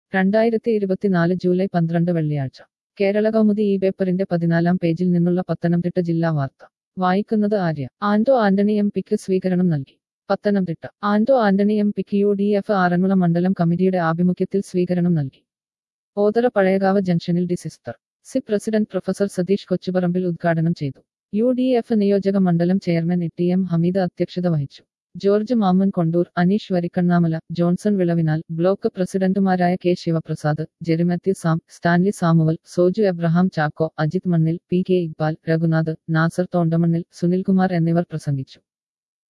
രണ്ടായിരത്തി ഇരുപത്തിനാല് ജൂലൈ പന്ത്രണ്ട് വെള്ളിയാഴ്ച കേരള കൗമുദി ഈ പേപ്പറിന്റെ പതിനാലാം പേജിൽ നിന്നുള്ള പത്തനംതിട്ട ജില്ലാ വാർത്ത വായിക്കുന്നത് ആര്യ ആന്റോ ആന്റണി എം പിക്ക് സ്വീകരണം നൽകി പത്തനംതിട്ട ആന്റോ ആന്റണി എം പിക്ക് യു ഡി എഫ് ആറന്മുള മണ്ഡലം കമ്മിറ്റിയുടെ ആഭിമുഖ്യത്തിൽ സ്വീകരണം നൽകി ഓതറ പഴയകാവ് ജംഗ്ഷനിൽ D sister C president professor Satheesh Kochuparambil ഉദ്ഘാടനം ചെയ്തു യു ഡി എഫ് നിയോജക മണ്ഡലം ചെയർമാൻ ടി എം ഹമീദ് അധ്യക്ഷത വഹിച്ചു ജോർജ് മാമ്മൻ കൊണ്ടൂർ അനീഷ് വരിക്കണ്ണാമല ജോൺസൺ വിളവിനാൽ ബ്ലോക്ക് പ്രസിഡന്റുമാരായ K Sivaprasad Jerry Mathew Sam Stanley Samuel Soju Abraham Chacko Ajith Mannil P K Iqbal Raghunath Nasar Thondamannil Sunilkumar എന്നിവർ പ്രസംഗിച്ചു